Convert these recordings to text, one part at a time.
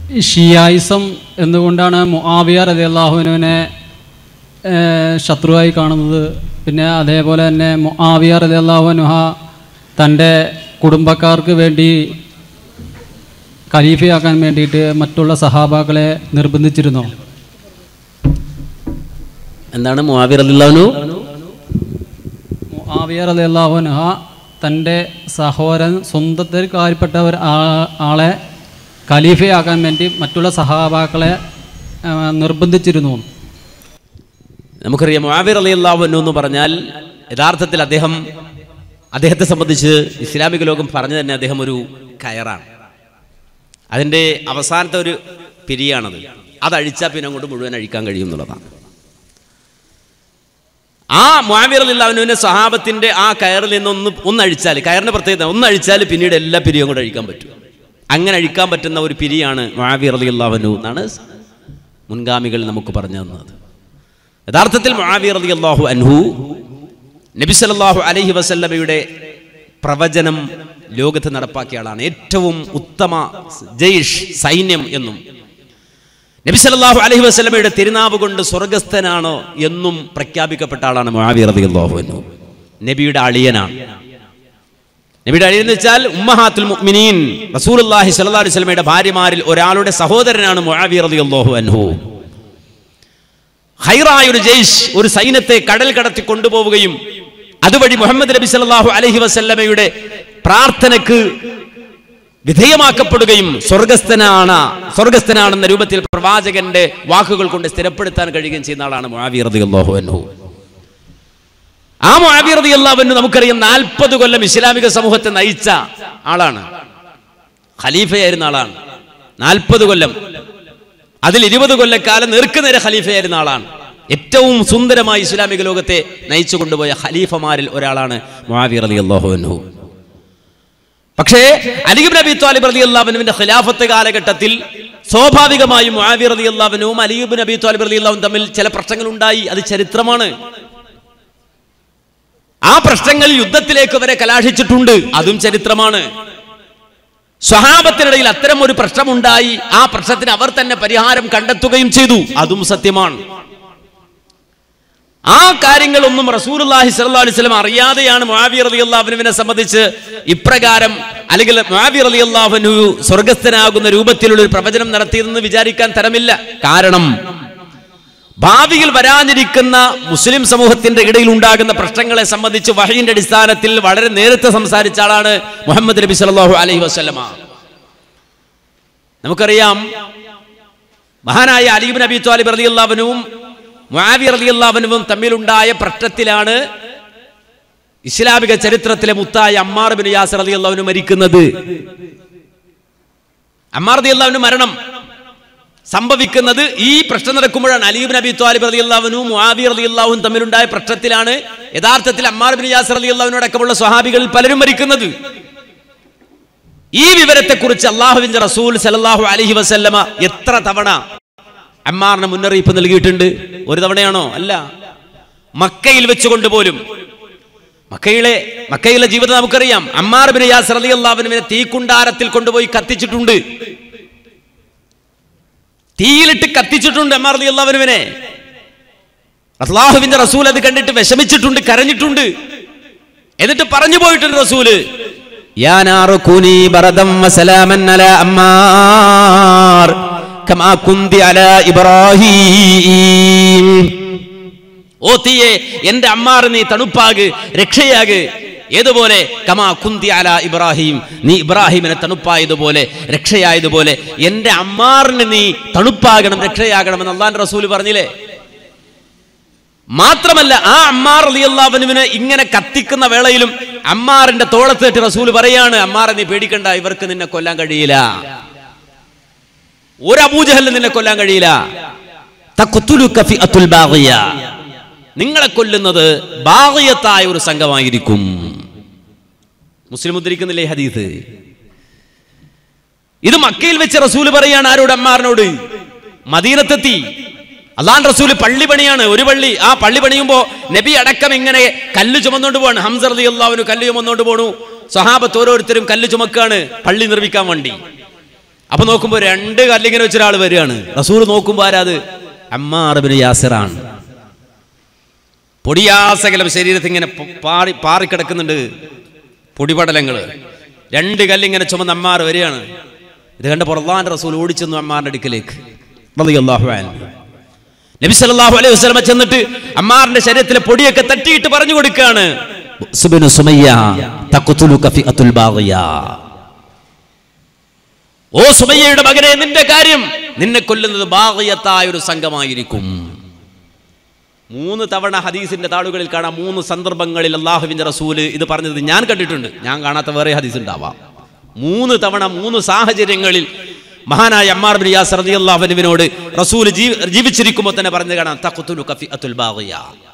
Shiaism എന്നുകൊണ്ടാണ് Muawiya റതി അള്ളാഹുവിനെ ശത്രുവായി കാണുന്നത് പിന്നെ അതേപോലെ തന്നെ മുആവിയ റതി അള്ളാഹുനുഹ തൻ്റെ കുടുംബക്കാർക്ക് വേണ്ടി ഖലീഫയാക്കാൻ വേണ്ടിയിട്ട് മറ്റുള്ള സഹാബാക്കളെ നിർബന്ധിച്ചിരുന്നു എന്താണ് മുആവിർ അള്ളാഹുനു മുആവിയ റതി അള്ളാഹുനുഹ തൻ്റെ സഹോദരൻ സ്വന്തത്തിൽ കാര്യപ്പെട്ട ഒരു ആ- ആളെ ഖലീഫയാക്കാൻ വേണ്ടി മറ്റുള്ള സഹാബാക്കളെ ആ, നിർബന്ധിച്ചിരുന്നു നമുക്കറിയാം മുആവിർ അള്ളാഹു എന്ന് പറഞ്ഞാൽ യഥാർത്ഥത്തിൽ അദ്ദേഹം അദ്ദേഹത്തെ സംബന്ധിച്ച് ഇസ്ലാമിക ലോകം പറഞ്ഞു തന്നെ അദ്ദേഹം ഒരു കയറാണ് അതിൻ്റെ അവസാനത്തെ ഒരു പിരിയാണത് അതഴിച്ചാൽ പിന്നെ അങ്ങോട്ട് മുഴുവൻ അഴിക്കാൻ കഴിയും എന്നുള്ളതാണ് ആ മുആവിർ അള്ളാഹുവിനെ സഹാബത്തിന്റെ ആ കയറിൽ നിന്ന് ഒന്ന് ഒന്ന് അഴിച്ചാൽ കയറിന്റെ പ്രത്യേകത ഒന്ന് അഴിച്ചാൽ പിന്നീട് എല്ലാ പിരിയും കൂടെ അഴിക്കാൻ പറ്റും അങ്ങനെ അഴിക്കാൻ പറ്റുന്ന ഒരു പിരിയാണ് മുആവിർ അള്ളാഹുനു എന്നാണ് മുൻഗാമികൾ നമുക്ക് പറഞ്ഞു തന്നത് യഥാർത്ഥത്തിൽ മുആവിർ റളിയല്ലാഹു അൻഹു നബി സല്ലല്ലാഹു അലൈഹി വസല്ലമയുടെ പ്രവചനം ലോകത്ത് നടപ്പാക്കിയ ആളാണ് ഏറ്റവും ഉത്തമ ജയ്ഷ് സൈന്യം എന്നും നബി സല്ലല്ലാഹു അലൈഹി വസല്ലമയുടെ തിരുനാവ് കൊണ്ട് സ്വർഗസ്ഥനാണോ എന്നും പ്രഖ്യാപിക്കപ്പെട്ട ആളാണ് മുആവിർ റളിയല്ലാഹു അൻഹു നബിയുടെ അളിയനാണ് നബിയുടെ അളിയൻ എന്ന് വെച്ചാൽ ഉമ്മഹാത്തുൽ മുഅ്മിനീൻ റസൂലുള്ളാഹി സ്വല്ലല്ലാഹു അലൈഹി വസല്ലമയുടെ ഭാര്യമാരിൽ ഒരാളുടെ സഹോദരനാണ് മുആവിർ റളിയല്ലാഹു അൻഹു ഹൈറായ ഒരു ജയ്ഷ് ഒരു സൈന്യത്തെ കടൽ കടത്തി കൊണ്ടുപോവുകയും അതുവഴി മുഹമ്മദ് നബി സല്ലല്ലാഹു അലൈഹി വസല്ലമയുടെ പ്രാർത്ഥനക്ക് വിധേയമാക്കപ്പെടുകയും സ്വർഗസ്ഥനാണ് സ്വർഗസ്ഥനാണെന്ന രൂപത്തിൽ പ്രവാചകന്റെ വാക്കുകൾ കൊണ്ട് സ്ഥിരപ്പെടുത്താൻ കഴിയുകയും ചെയ്യുന്ന ആളാണ് മുആവിയ റളിയല്ലാഹു അൻഹു ആ മുആവിയ റളിയല്ലാഹു അൻഹു നമുക്കറിയാം നാൽപ്പത് കൊല്ലം ഇസ്ലാമിക സമൂഹത്തെ നയിച്ച ആളാണ് ഖലീഫയായിരുന്ന ആളാണ് നാൽപ്പത് കൊല്ലം അതിൽ ഇരുപത് കൊല്ലക്കാലം നേർക്കുനേരെ ഖലീഫയായിരുന്ന ആളാണ് ഏറ്റവും സുന്ദരമായി ഇസ്ലാമിക ലോകത്തെ നയിച്ചു കൊണ്ടുപോയ ഖലീഫമാരിൽ ഒരാളാണ് മുആവിയ റളിയല്ലാഹു അൻഹു പക്ഷേ അലിബ് നബി താലിബ് റലി അള്ളാഹുവിന്റെ ഖിലാഫത്ത് കാലഘട്ടത്തിൽ സ്വാഭാവികമായും മുആവിയ റലി അള്ളാഹുനും അലിബ് നബി താലിബ് റലി അള്ളാഹും തമ്മിൽ ചില പ്രശ്നങ്ങൾ ഉണ്ടായി അത് ചരിത്രമാണ് ആ പ്രശ്നങ്ങൾ യുദ്ധത്തിലേക്ക് വരെ കലാശിച്ചിട്ടുണ്ട് അതും ചരിത്രമാണ് സ്വഹാബത്തിനിടയിൽ അത്തരം ഒരു പ്രശ്നമുണ്ടായി ആ പ്രശ്നത്തിന് അവർ തന്നെ പരിഹാരം കണ്ടെത്തുകയും ചെയ്തു അതും സത്യമാണ് ആ കാര്യങ്ങളൊന്നും റസൂലുള്ളാഹി സ്വല്ലല്ലാഹു അലൈഹി വസല്ലം അറിയാതെയാണ് മുആവിയ റളിയല്ലാഹു അൻഹുവിനെ സംബന്ധിച്ച് ഇപ്രകാരം അല്ലെങ്കിൽ മുആവിയ റളിയല്ലാഹു അൻഹു സ്വർഗ്ഗസ്ഥനാകുന്ന രൂപത്തിലുള്ള ഒരു പ്രവചനം നടത്തിയതെന്ന് വിചാരിക്കാൻ തരമില്ല കാരണം ഭാവിയിൽ വരാനിരിക്കുന്ന മുസ്ലിം സമൂഹത്തിന്റെ ഇടയിൽ ഉണ്ടാകുന്ന പ്രശ്നങ്ങളെ സംബന്ധിച്ച് വഹയിന്റെ അടിസ്ഥാനത്തിൽ വളരെ നേരത്തെ സംസാരിച്ച ആളാണ് മുഹമ്മദ് നബി സല്ലല്ലാഹു അലൈഹി വസല്ലമ നമുക്കറിയാം മഹാനായ അലീബ് നബി ത്വാലിബ് റളിയല്ലാഹുവിനും മുആവിയ റളിയല്ലാഹുവിനും തമ്മിലുണ്ടായ പ്രശ്നത്തിലാണ് ഇസ്ലാമിക ചരിത്രത്തിലെ മുത്തായ അമ്മാർ ബിൻ യാസർ റളിയല്ലാഹുവിന് മരിക്കുന്നത് അമ്മാർ റളിയല്ലാഹുവിന് മരണം സംഭവിക്കുന്നത് ഈ പ്രശ്നം നടക്കുമ്പോഴാണ് അലീബ് നബി ത്വാലിബ് റളിയല്ലാഹുവിനും മുആവിയ റളിയല്ലാഹുവും തമ്മിലുണ്ടായ പ്രശ്നത്തിലാണ് യഥാർത്ഥത്തിൽ അമ്മാർ ബിൻ യാസർ റളിയല്ലാഹുവിനോടക്കമുള്ള സ്വഹാബികളിൽ പലരും മരിക്കുന്നത് ഈ വിവരത്തെക്കുറിച്ച് അള്ളാഹുവിന്റെ റസൂൽ സല്ലല്ലാഹു അലൈഹി വസല്ലമ എത്ര തവണ അമ്മാറിന് മുന്നറിയിപ്പ് നൽകിയിട്ടുണ്ട് ഒരു തവണയാണോ അല്ല മക്കയിൽ വെച്ചുകൊണ്ട് പോലും മക്കയിലെ മക്കയിലെ ജീവിതം നമുക്കറിയാം അമ്മാർ ബിൻ യാസർ റളിയല്ലാഹുവിനെ തീക്കുണ്ടാരത്തിൽ കൊണ്ടുപോയി കത്തിച്ചിട്ടുണ്ട് തീയിലിട്ട് കത്തിച്ചിട്ടുണ്ട് അമ്മാർ റളിയല്ലാഹുവിനെ അള്ളാഹുവിന്റെ റസൂൽ അത് കണ്ടിട്ട് വിഷമിച്ചിട്ടുണ്ട് കരഞ്ഞിട്ടുണ്ട് എന്നിട്ട് പറഞ്ഞു പോയിട്ടുണ്ട് റസൂല് യാ നാറു കുനി ബറദം വസലാമൻ അലാ അമ്മാർ കമാ കുന്തി അലാ ഇബ്രാഹീം ഓ തീയെ എന്റെ അമ്മാർ നീ തണുപ്പാക് രക്ഷയാക് ഏതുപോലെ കമാ കുന്തി അല ഇബ്രാഹിം നീ ഇബ്രാഹിമിനെ തണുപ്പായതുപോലെ രക്ഷയായതുപോലെ എന്റെ അമ്മാറിന് നീ തണുപ്പാകണം രക്ഷയാകണം എന്ന് അള്ളാൻ റസൂല് പറഞ്ഞില്ലേ മാത്രമല്ല ആ അമ്മാർ അലിയല്ലാവനുവിന് ഇങ്ങനെ കത്തിക്കുന്ന വേളയിലും അമ്മാറിന്റെ തോളത്തേറ്റ് റസൂല് പറയാണ് അമ്മാറെ നീ പേടിക്കണ്ട ഇവർക്ക് നിന്നെ കൊല്ലാൻ കഴിയില്ല ഒരു അബൂജഹലിന് നിന്നെ കൊല്ലാൻ കഴിയില്ല തഖ്തുലുക ഫിഅത്തുൽ ബാഗിയ. നിങ്ങളെ കൊല്ലുന്നത് ബാഗിയത്തായ ഒരു സംഘമായിരിക്കും മുസ്ലിം ഉദ്ധരിക്കുന്നില്ലേ ഈ ഹദീസ് ഇത് മക്കയിൽ വെച്ച് റസൂല് പറയാണ് ആരോട് അമ്മാറിനോട് മദീനത്തെത്തി അള്ളാൻ റസൂല് പള്ളി പണിയാണ് ഒരു പള്ളി ആ പള്ളി പണിയുമ്പോ നബി അടക്കം ഇങ്ങനെ കല്ല് ചുമന്നുകൊണ്ട് പോവാണ് ഹംസർ അലി അള്ളാഹുവിന് കല്ല് ചുമന്നുകൊണ്ട് പോണു സഹാബത്ത് ഓരോരുത്തരും കല്ല് ചുമക്കാണ് പള്ളി നിർമ്മിക്കാൻ വേണ്ടി അപ്പൊ നോക്കുമ്പോൾ രണ്ട് കല്ലിങ്ങനെ വെച്ച ഒരാൾ വരികയാണ് റസൂൽ നോക്കുമ്പോൾ ആരാത് അമ്മാറബിന് യാസിറാണ് പൊടിയാസകലം ശരീരത്തിൽ ഇങ്ങനെ പ- പാറി പാറിക്കിടക്കുന്നുണ്ട് പൊടിപടലങ്ങൾ രണ്ട് കല്ലിങ്ങനെ ചുമന്ന് അമ്മാർ വരികയാണ് ഇത് കണ്ട് പുറത്താൻ്റെ റസൂൽ ഓടിച്ചെന്നു അമ്മാറിന്റെ അടുക്കലേക്ക് റളിയല്ലാഹു അൻഹു. നബി സല്ലല്ലാഹു അലൈഹി വസല്ലമ ചെന്നിട്ട് അമ്മാറിന്റെ ശരീരത്തിലെ പൊടിയൊക്കെ തട്ടിയിട്ട് പറഞ്ഞു കൊടുക്കുകയാണ് സുബ്നു സുമയ്യ തഖ്തുലുക ഫിഅത്തുൽ ബാഗിയ ഓ സുമയ്യയുടെ മകനെ നിന്റെ കാര്യം നിന്നെ കൊല്ലുന്നത് ബാഗിയത്തായ ഒരു സംഘമായിരിക്കും മൂന്ന് തവണ ഹദീസിന്റെ താളുകളിൽ കാണാം മൂന്ന് സന്ദർഭങ്ങളിൽ അള്ളാഹുവിന്റെ റസൂല് ഇത് പറഞ്ഞത് ഞാൻ കണ്ടിട്ടുണ്ട് ഞാൻ കാണാത്ത വേറെ ഹദീസ് ഉണ്ടാവാം മൂന്ന് തവണ മൂന്ന് സാഹചര്യങ്ങളിൽ മഹാനായ അമ്മാർ ബിൻ യാസ് റളിയല്ലാഹു അൻഹുവിനോട് റസൂൽ ജീവിച്ചിരിക്കുമ്പോൾ തന്നെ പറഞ്ഞു കാണാം തഖ്തുലുക ഫിഅത്തുൽ ബാഗിയ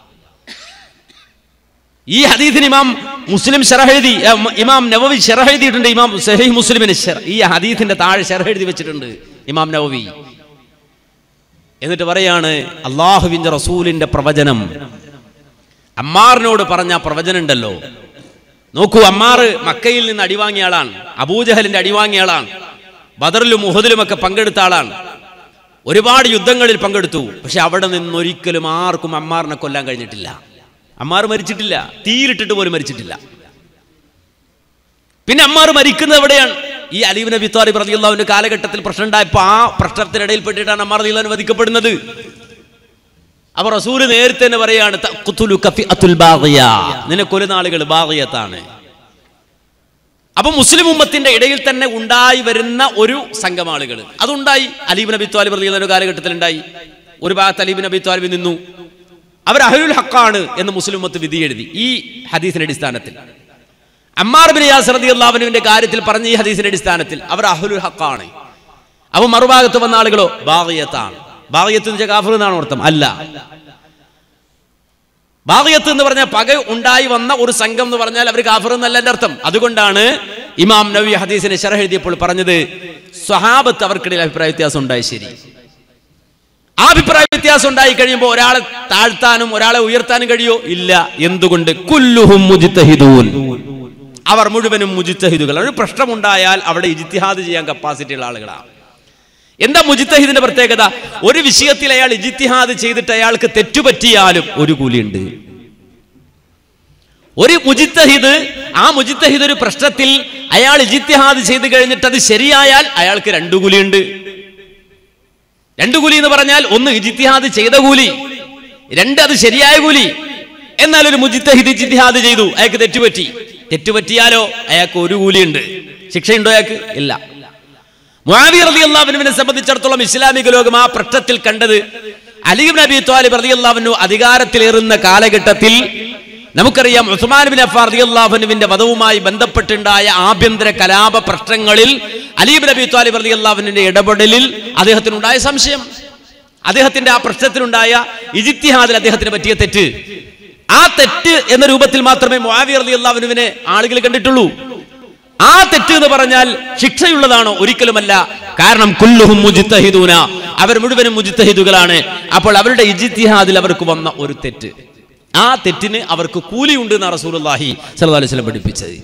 ഈ ഹദീസിന് ഇമാം മുസ്ലിം ഷറഹ് എഴുതി ആ, മ- ഇമാം നവവി ഷറഹ് എഴുതിയിട്ടുണ്ട് ഇമാം സഹീഹ് മുസ്ലിമിന് ഷറ- ഈ ഹദീസിന്റെ താഴെ ഷറഹ് എഴുതി വെച്ചിട്ടുണ്ട് ഇമാം നവവി എന്നിട്ട് പറയാണ് അള്ളാഹുവിന്റെ റസൂലിന്റെ പ്രവചനം അമ്മാറിനോട് പറഞ്ഞ ആ പ്രവചനം ഉണ്ടല്ലോ നോക്കൂ അമ്മാർ മക്കയിൽ നിന്ന് അടിവാങ്ങിയ ആളാണ് അബൂജഹലിന്റെ അടിവാങ്ങിയ ആളാണ് ബദറിലും മുഹദിലും ഒക്കെ പങ്കെടുത്ത ആളാണ് ഒരുപാട് യുദ്ധങ്ങളിൽ പങ്കെടുത്തു പക്ഷെ അവിടെ നിന്നൊരിക്കലും ആർക്കും അമ്മാറിനെ കൊല്ലാൻ കഴിഞ്ഞിട്ടില്ല അമ്മാർ മരിച്ചിട്ടില്ല തീയിലിട്ടിട്ട് പോലും മരിച്ചിട്ടില്ല പിന്നെ അമ്മാർ മരിക്കുന്നത് എവിടെയാണ് ഈ അലീബ് നബി താലിബ് റളിയല്ലാഹുവിന്റെ കാലഘട്ടത്തിൽ പ്രശ്നം ഉണ്ടായപ്പോൾ ആ പ്രശ്നത്തിനിടയിൽ പെട്ടിട്ടാണ് അമ്മാർ റളിയല്ലാഹു വധിക്കപ്പെടുന്നത് അപ്പൊ റസൂല് നേരത്തെ തന്നെ പറയാണ് തഖ്തുലുക ഫിഅത്തുൽ ബാഗിയ. നിന്നെ കൊലുനാളുകൾ ബാഗിയത്താണ് അപ്പൊ മുസ്ലിം ഉമ്മത്തിന്റെ ഇടയിൽ തന്നെ ഉണ്ടായി വരുന്ന ഒരു സംഘം ആളുകൾ അതുണ്ടായി അലീബ് നബി താലിബ് റളിയല്ലാഹു കാലഘട്ടത്തിൽ ഉണ്ടായി ഒരു ഭാഗത്ത് അലീബ് നബി താലിബ് നിന്നു അവർ അഹലുൽ ഹക്കാണ് എന്ന് മുസ്ലിം ഉമ്മത്ത് വിധി എഴുതി ഈ ഹദീസിന്റെ അടിസ്ഥാനത്തിൽ അമ്മാർ ബിൻ യാസ് റളിയല്ലാഹുവിന്റെ കാര്യത്തിൽ പറഞ്ഞ ഈ ഹദീസിന്റെ അടിസ്ഥാനത്തിൽ അവർ അഹ്ലുൽ ഹക്കാണ് അവ മറുഭാഗത്ത് വന്ന ആളുകളോ ബാഗിയത്താണ് ബാഗിയത്ത് എന്ന് വെച്ചാൽ കാഫർ എന്നാണ് അർത്ഥം അല്ല ബാഗിയത്ത് എന്ന് പറഞ്ഞാൽ പക ഉണ്ടായി വന്ന ഒരു സംഘം എന്ന് പറഞ്ഞാൽ അവർ കാഫർ എന്നല്ല എൻ്റെ അർത്ഥം അതുകൊണ്ടാണ് ഇമാം നബി ഹദീസിനെ ശരഹ് എഴുതിയപ്പോൾ പറഞ്ഞത് സ്വഹാബത്ത് അവർക്കിടയിൽ അഭിപ്രായ വ്യത്യാസം ഉണ്ടായി ശരി ആ അഭിപ്രായ വ്യത്യാസം ഉണ്ടായി കഴിയുമ്പോൾ ഒരാളെ താഴ്ത്താനും ഒരാളെ ഉയർത്താനും കഴിയോ ഇല്ല എന്തുകൊണ്ട് കുല്ലുഹും മുജിത്തഹിദൂൻ അവർ മുഴുവനും മുജിത്തഹിദുകൾ ഒരു പ്രശ്നമുണ്ടായാൽ അവിടെ ഇജിത്തിഹാദ് ചെയ്യാൻ കപ്പാസിറ്റി ഉള്ള ആളുകളാണ് എന്താ മുജിത്തഹിദിന്റെ പ്രത്യേകത ഒരു വിഷയത്തിൽ അയാൾ ഇജിത്തിഹാദ് ചെയ്തിട്ട് അയാൾക്ക് തെറ്റുപറ്റിയാലും ഒരു കൂലിയുണ്ട് ഒരു മുജിത്തഹിദ് ആ മുജിത്തഹിദ് ഒരു പ്രശ്നത്തിൽ അയാൾ ഇജിത്തിഹാദ് ചെയ്ത് കഴിഞ്ഞിട്ട് അത് ശരിയായാൽ അയാൾക്ക് രണ്ടു കൂലിയുണ്ട് രണ്ടു കൂലി എന്ന് പറഞ്ഞാൽ ഒന്ന് ഇജിത്തിഹാദ് ചെയ്ത കൂലി രണ്ട് അത് ശരിയായ കൂലി എന്നാൽ ഒരു മുജിത്തഹിദ് ഇജിത്തിഹാദ് ചെയ്തു അയാൾക്ക് തെറ്റുപറ്റി തെറ്റുപറ്റിയാലോ അയാൾക്ക് ഒരു കൂലിയുണ്ട് ശിക്ഷയുണ്ടോ അയാൾക്ക് ഇല്ല മുആവിയ റളിയല്ലാഹുവിനെ സംബന്ധിച്ചിടത്തോളം ഇസ്ലാമിക ലോകം ആ പ്രശ്നത്തിൽ കണ്ടത് അലിബ് നബി ത്വാലിബ് റളിയല്ലാഹുവിനു അധികാരത്തിലേറുന്ന കാലഘട്ടത്തിൽ നമുക്കറിയാം ഉസ്മാൻ ബിൻ അഫ്ഫാർ റളിയല്ലാഹുവിന്റെ വധവുമായി ബന്ധപ്പെട്ടുണ്ടായ ആഭ്യന്തര കലാപ പ്രശ്നങ്ങളിൽ അലീബ് നബി ത്വാലിബ് റളിയല്ലാഹുവിന്റെ ഇടപെടലിൽ അദ്ദേഹത്തിനുണ്ടായ സംശയം അദ്ദേഹത്തിന്റെ ആ പ്രശ്നത്തിലുണ്ടായ ഇജിത്തിഹാദിൽ അദ്ദേഹത്തിന് പറ്റിയ തെറ്റ് ആ തെറ്റ് എന്ന രൂപത്തിൽ മാത്രമേ മുആവിയ റളിയല്ലാഹുവിനെ ആളുകൾ കണ്ടിട്ടുള്ളൂ ആ തെറ്റ് എന്ന് പറഞ്ഞാൽ ശിക്ഷയുള്ളതാണോ ഒരിക്കലുമല്ല കാരണം കുല്ലുഹും മുജിത്തഹിദൂന അവർ മുഴുവനും മുജിത്തഹിദുകളാണ് അപ്പോൾ അവരുടെ ഇജിത്തിഹാദിൽ അവർക്ക് വന്ന ഒരു തെറ്റ് ആ തെറ്റിന് അവർക്ക് കൂലിയുണ്ട് എന്നാണ് റസൂലുള്ളാഹി സ്വല്ലല്ലാഹു അലൈഹി വസല്ലം പഠിപ്പിച്ചത്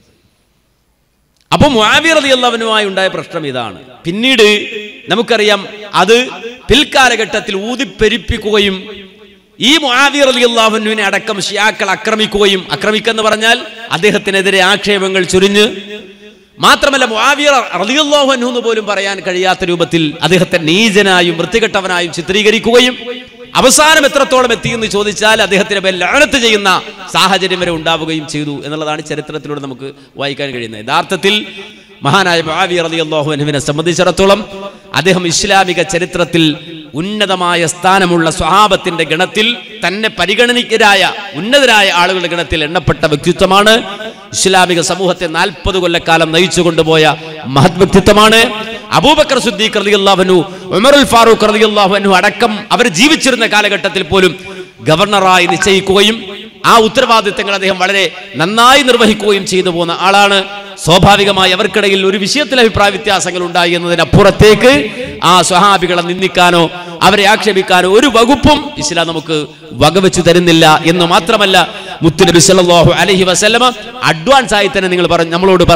അപ്പോൾ മുആവിയ റളിയല്ലാഹുവിനുമായി ഉണ്ടായ പ്രശ്നം ഇതാണ് പിന്നീട് നമുക്കറിയാം അത് പിൽക്കാലഘട്ടത്തിൽ ഊതിപ്പെരിപ്പിക്കുകയും ഈ മുആവിയ റളിയല്ലാഹുവിനെ അടക്കം ഷിയാക്കൾ ആക്രമിക്കുകയും ആക്രമിക്കെന്ന് പറഞ്ഞാൽ അദ്ദേഹത്തിനെതിരെ ആക്ഷേപങ്ങൾ ചുരിഞ്ഞ് മാത്രമല്ല മുആവിയ റളിയല്ലാഹു അൻഹു എന്ന് പോലും പറയാൻ കഴിയാത്ത രൂപത്തിൽ അദ്ദേഹത്തെ നീചനായും വൃത്തികെട്ടവനായും ചിത്രീകരിക്കുകയും അവസാനം എത്രത്തോളം എത്തിയെന്ന് ചോദിച്ചാൽ അദ്ദേഹത്തിന് മേൽ ലാനത്ത് ചെയ്യുന്ന സാഹചര്യം വരെ ഉണ്ടാവുകയും ചെയ്തു എന്നുള്ളതാണ് ചരിത്രത്തിലൂടെ നമുക്ക് വായിക്കാൻ കഴിയുന്നത് യഥാർത്ഥത്തിൽ മഹാനായ മുആവിയ റളിയല്ലാഹു അൻഹുവിനെ സംബന്ധിച്ചിടത്തോളം അദ്ദേഹം ഇസ്ലാമിക ചരിത്രത്തിൽ ഉന്നതമായ സ്ഥാനമുള്ള സ്വഹാബത്തിന്റെ ഗണത്തിൽ തന്നെ പരിഗണനിക്കരായ ഉന്നതരായ ആളുകളുടെ ഗണത്തിൽ എണ്ണപ്പെട്ട വ്യക്തിത്വമാണ് ഇസ്ലാമിക സമൂഹത്തെ നാൽപ്പത് കൊല്ലക്കാലം നയിച്ചു കൊണ്ടുപോയ മഹത് വ്യക്തിത്വമാണ് അബൂബക്കർ സുദ്ദീഖ് റളിയല്ലാഹു ഉമറുൽ ഫാറൂഖ് റളിയല്ലാഹു അടക്കം അവർ ജീവിച്ചിരുന്ന കാലഘട്ടത്തിൽ പോലും ഗവർണറായി നിശ്ചയിക്കുകയും ആ ഉത്തരവാദിത്തങ്ങൾ അദ്ദേഹം വളരെ നന്നായി നിർവഹിക്കുകയും ചെയ്തു പോകുന്ന ആളാണ് സ്വാഭാവികമായി അവർക്കിടയിൽ ഒരു വിഷയത്തിൽ അഭിപ്രായ വ്യത്യാസങ്ങൾ ഉണ്ടായി എന്നതിനപ്പുറത്തേക്ക് ആ സ്വഹാബികളെ നിന്ദിക്കാനോ അവരെ ആക്ഷേപിക്കാനോ ഒരു വകുപ്പും ഇസ്ലാം നമുക്ക് വകവെച്ചു തരുന്നില്ല എന്ന് മാത്രമല്ല മുത്തുനബി സല്ലല്ലാഹു അലൈഹി വസല്ലമ അഡ്വാൻസ് ആയി തന്നെ നിങ്ങൾ പറഞ്ഞു നമ്മളോട് പറഞ്ഞത്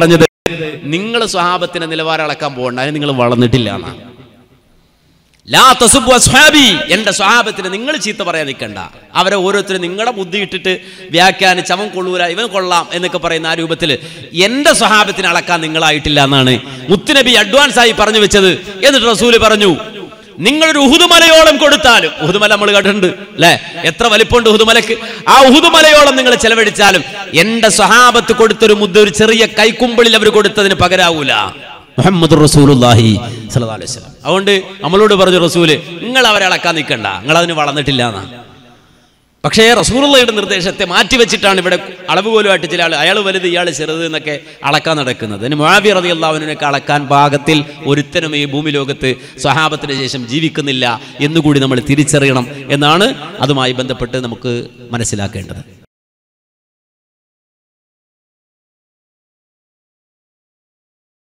നിങ്ങൾ സ്വഹാബത്തിന്റെ നിലവാരം അളക്കാൻ പോകണ്ട അതിന് നിങ്ങൾ വളർന്നിട്ടില്ല എന്നാണ് ലാ തസുബു അസ്ഹാബി എന്റെ സ്വഹാബത്തിന് നിങ്ങൾ ചീത്ത പറയാൻ നിൽക്കണ്ട അവരെ ഓരോരുത്തരും നിങ്ങളുടെ ബുദ്ധി ഇട്ടിട്ട് വ്യാഖ്യാനിച്ച് അവൻ കൊള്ളൂല ഇവൻ കൊള്ളാം എന്നൊക്കെ പറയുന്ന ആ രൂപത്തിൽ എന്റെ സ്വഹാബത്തിന് അളക്കാൻ നിങ്ങളായിട്ടില്ല എന്നാണ് മുത്തുനബി അഡ്വാൻസ് ആയി പറഞ്ഞു വെച്ചത് എന്നിട്ട് റസൂല് പറഞ്ഞു നിങ്ങളൊരു ഉഹുദുമലയോളം കൊടുത്താലും ഉഹുദുമല നമ്മൾ കേട്ടിട്ടുണ്ട് അല്ലെ എത്ര വലിപ്പമുണ്ട് ഉഹുദുമലക്ക് ആ ഉഹുദുമലയോളം നിങ്ങൾ ചെലവഴിച്ചാലും എന്റെ സ്വഹാബത്ത് കൊടുത്തൊരു മുദ്ദ ഒരു ചെറിയ കൈക്കുമ്പിളിൽ അവർ കൊടുത്തതിന് പകരാവൂല മുഹമ്മദ് റസൂലുല്ലാഹി സല്ലല്ലാഹു അലൈഹി വസല്ലം അതുകൊണ്ട് നമ്മളോട് പറഞ്ഞു റസൂല് നിങ്ങൾ അവരെ അളക്കാൻ നിൽക്കണ്ട നിങ്ങൾ അതിന് വളർന്നിട്ടില്ല എന്നാ പക്ഷേ റസൂലുള്ളയുടെ നിർദ്ദേശത്തെ മാറ്റിവെച്ചിട്ടാണ് ഇവിടെ അളവുകോലുമായിട്ട് ചില ആൾ അയാൾ വലുത് ഇയാൾ ചെറുത് എന്നൊക്കെ അളക്കാൻ നടക്കുന്നത് അതിന് മുആബി റതി അള്ളാഹുവിനൊക്കെ അളക്കാൻ പാകത്തിൽ ഒരുത്തനും ഈ ഭൂമി ലോകത്ത് സ്വഹാബത്തിന് ശേഷം ജീവിക്കുന്നില്ല എന്നുകൂടി നമ്മൾ തിരിച്ചറിയണം എന്നാണ് അതുമായി ബന്ധപ്പെട്ട് നമുക്ക് മനസ്സിലാക്കേണ്ടത്